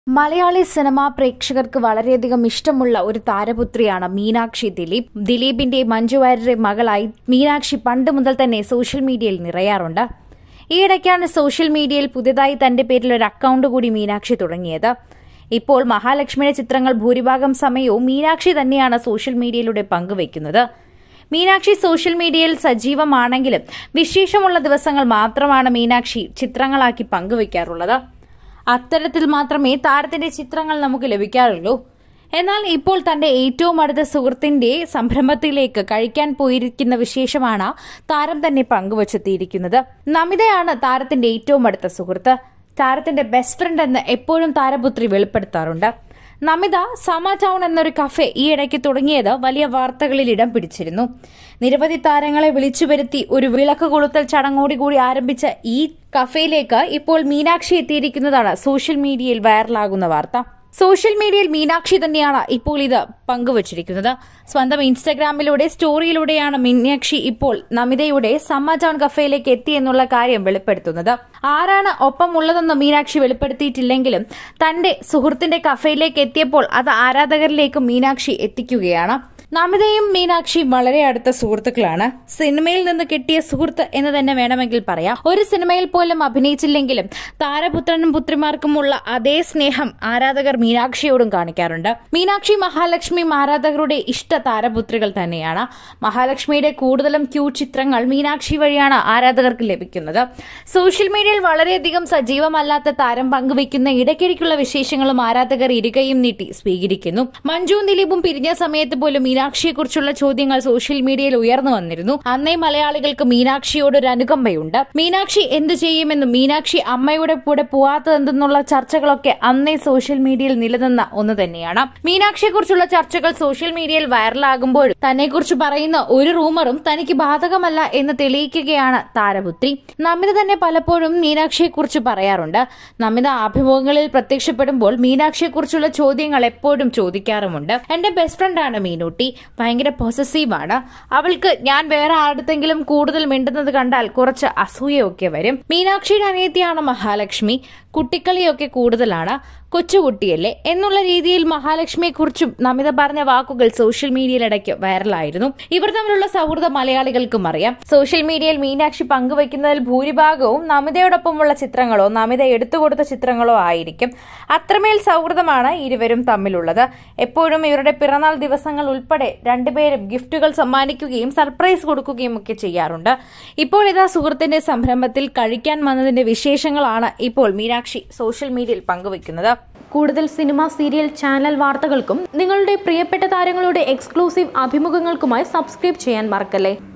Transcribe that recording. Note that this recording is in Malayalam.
മലയാളി സിനിമാ പ്രേക്ഷകർക്ക് വളരെയധികം ഇഷ്ടമുള്ള ഒരു താരപുത്രിയാണ് മീനാക്ഷി ദിലീപ് ദിലീപിന്റെ മഞ്ജു വാര്യരുടെ മകളായി മീനാക്ഷി പണ്ട് മുതൽ തന്നെ സോഷ്യൽ മീഡിയയിൽ നിറയാറുണ്ട് ഈയിടയ്ക്കാണ് സോഷ്യൽ മീഡിയയിൽ പുതിയതായി തന്റെ പേരിൽ ഒരു അക്കൗണ്ട് കൂടി മീനാക്ഷി തുടങ്ങിയത് ഇപ്പോൾ മഹാലക്ഷ്മിയുടെ ചിത്രങ്ങൾ ഭൂരിഭാഗം സമയവും മീനാക്ഷി തന്നെയാണ് സോഷ്യൽ മീഡിയയിലൂടെ പങ്കുവയ്ക്കുന്നത് മീനാക്ഷി സോഷ്യൽ മീഡിയയിൽ സജീവമാണെങ്കിലും വിശേഷമുള്ള ദിവസങ്ങൾ മാത്രമാണ് മീനാക്ഷി ചിത്രങ്ങളാക്കി പങ്കുവയ്ക്കാറുള്ളത് അത്തരത്തിൽ മാത്രമേ താരത്തിന്റെ ചിത്രങ്ങൾ നമുക്ക് ലഭിക്കാറുള്ളൂ എന്നാൽ ഇപ്പോൾ തന്റെ ഏറ്റവും അടുത്ത സുഹൃത്തിന്റെ സംരംഭത്തിലേക്ക് കഴിക്കാൻ പോയിരിക്കുന്ന വിശേഷമാണ് താരം തന്നെ പങ്കുവച്ചെത്തിയിരിക്കുന്നത് നമിതയാണ് താരത്തിന്റെ ഏറ്റവും അടുത്ത സുഹൃത്ത് താരത്തിന്റെ ബെസ്റ്റ് ഫ്രണ്ട് എന്ന് എപ്പോഴും താരപുത്രി വെളിപ്പെടുത്താറുണ്ട് നമിത സമ ടൗൺ എന്നൊരു കഫേ ഈ ഇടയ്ക്ക് തുടങ്ങിയത് വലിയ വാർത്തകളിൽ ഇടം പിടിച്ചിരുന്നു നിരവധി താരങ്ങളെ വിളിച്ചു വരുത്തി ഒരു വിളക്ക് കൊളുത്തൽ ചടങ്ങോടുകൂടി ആരംഭിച്ച ഈ കഫേയിലേക്ക് ഇപ്പോൾ മീനാക്ഷി എത്തിയിരിക്കുന്നതാണ് സോഷ്യൽ മീഡിയയിൽ വൈറലാകുന്ന വാർത്ത സോഷ്യൽ മീഡിയയിൽ മീനാക്ഷി തന്നെയാണ് ഇപ്പോൾ ഇത് പങ്കുവച്ചിരിക്കുന്നത് സ്വന്തം ഇൻസ്റ്റഗ്രാമിലൂടെ സ്റ്റോറിയിലൂടെയാണ് മീനാക്ഷി ഇപ്പോൾ നമിതയുടെ സമ്മ ടൗൺ കഫേയിലേക്ക് എത്തി എന്നുള്ള കാര്യം വെളിപ്പെടുത്തുന്നത് ആരാണ് ഒപ്പമുള്ളതെന്ന് മീനാക്ഷി വെളിപ്പെടുത്തിയിട്ടില്ലെങ്കിലും തന്റെ സുഹൃത്തിന്റെ കഫേയിലേക്ക് എത്തിയപ്പോൾ അത് ആരാധകരിലേക്ക് മീനാക്ഷി എത്തിക്കുകയാണ് നമിതയും മീനാക്ഷിയും വളരെ അടുത്ത സുഹൃത്തുക്കളാണ് സിനിമയിൽ നിന്ന് കിട്ടിയ സുഹൃത്ത് എന്ന് തന്നെ വേണമെങ്കിൽ പറയാം ഒരു സിനിമയിൽ പോലും അഭിനയിച്ചില്ലെങ്കിലും താരപുത്രനും പുത്രിമാർക്കുമുള്ള അതേ സ്നേഹം ആരാധകർ മീനാക്ഷിയോടും കാണിക്കാറുണ്ട് മീനാക്ഷി മഹാലക്ഷ്മിയും ആരാധകരുടെ ഇഷ്ട താരപുത്രികൾ തന്നെയാണ് മഹാലക്ഷ്മിയുടെ കൂടുതലും ക്യൂ ചിത്രങ്ങൾ മീനാക്ഷി വഴിയാണ് ആരാധകർക്ക് ലഭിക്കുന്നത് സോഷ്യൽ മീഡിയയിൽ വളരെയധികം സജീവമല്ലാത്ത താരം പങ്കുവയ്ക്കുന്ന ഇടയ്ക്കിടയ്ക്കുള്ള വിശേഷങ്ങളും ആരാധകർ ഇരുകയും നീട്ടി സ്വീകരിക്കുന്നു മഞ്ജുവും ദിലീപും പിരിഞ്ഞ സമയത്ത് പോലും മീനാക്ഷിയെക്കുറിച്ചുള്ള ചോദ്യങ്ങൾ സോഷ്യൽ മീഡിയയിൽ ഉയർന്നു വന്നിരുന്നു അന്നേ മലയാളികൾക്ക് മീനാക്ഷിയോട് ഒരു അനുകമ്പയുണ്ട് മീനാക്ഷി എന്തു ചെയ്യുമെന്നും മീനാക്ഷി അമ്മയുടെ കൂടെ പോവാത്തതെന്തെന്നുള്ള ചർച്ചകളൊക്കെ അന്നേ സോഷ്യൽ മീഡിയയിൽ നിലനിന്ന ഒന്ന് തന്നെയാണ് മീനാക്ഷിയെക്കുറിച്ചുള്ള ചർച്ചകൾ സോഷ്യൽ മീഡിയയിൽ വൈറലാകുമ്പോൾ തന്നെക്കുറിച്ച് പറയുന്ന ഒരു റൂമറും തനിക്ക് ബാധകമല്ല എന്ന് തെളിയിക്കുകയാണ് താരപുത്രി നമിത തന്നെ പലപ്പോഴും മീനാക്ഷിയെക്കുറിച്ച് പറയാറുണ്ട് നമിത അഭിമുഖങ്ങളിൽ പ്രത്യക്ഷപ്പെടുമ്പോൾ മീനാക്ഷിയെക്കുറിച്ചുള്ള ചോദ്യങ്ങൾ എപ്പോഴും ചോദിക്കാറുമുണ്ട് എന്റെ ബെസ്റ്റ് ഫ്രണ്ടാണ് മീനൂട്ടി ഭയങ്കര പൊസസീവാണ് അവൾക്ക് ഞാൻ വേറെ ആരുടെങ്കിലും കൂടുതൽ മിണ്ടുന്നത് കണ്ടാൽ കുറച്ച് അസൂയൊക്കെ വരും മീനാക്ഷിയുടെ അനിയത്തിയാണ് മഹാലക്ഷ്മി കുട്ടിക്കളിയൊക്കെ കൂടുതലാണ് കൊച്ചുകുട്ടിയല്ലേ എന്നുള്ള രീതിയിൽ മഹാലക്ഷ്മിയെക്കുറിച്ചും നമിത പറഞ്ഞ വാക്കുകൾ സോഷ്യൽ മീഡിയയിലിടയ്ക്ക് വൈറലായിരുന്നു ഇവർ തമ്മിലുള്ള സൗഹൃദം മലയാളികൾക്കും അറിയാം സോഷ്യൽ മീഡിയയിൽ മീനാക്ഷി പങ്കുവയ്ക്കുന്നതിൽ ഭൂരിഭാഗവും നമിതയോടൊപ്പമുള്ള ചിത്രങ്ങളോ നമിത എടുത്തുകൊടുത്ത ചിത്രങ്ങളോ ആയിരിക്കും അത്രമേൽ സൗഹൃദമാണ് ഇരുവരും തമ്മിലുള്ളത് എപ്പോഴും ഇവരുടെ പിറന്നാൾ ദിവസങ്ങൾ ഉൾപ്പെടെ രണ്ടുപേരും ഗിഫ്റ്റുകൾ സമ്മാനിക്കുകയും സർപ്രൈസ് കൊടുക്കുകയും ഒക്കെ ചെയ്യാറുണ്ട് ഇപ്പോൾ ഇതാ സുഹൃത്തിന്റെ സംരംഭത്തിൽ കഴിക്കാൻ വന്നതിന്റെ വിശേഷങ്ങളാണ് ഇപ്പോൾ മീനാക്ഷി സോഷ്യൽ മീഡിയയിൽ പങ്കുവയ്ക്കുന്നത് കൂടുതൽ സിനിമ സീരിയൽ ചാനൽ വാർത്തകൾക്കും നിങ്ങളുടെ പ്രിയപ്പെട്ട താരങ്ങളുടെ എക്സ്ക്ലൂസീവ് അഭിമുഖങ്ങൾക്കുമായി സബ്സ്ക്രൈബ് ചെയ്യാൻ മറക്കല്ലേ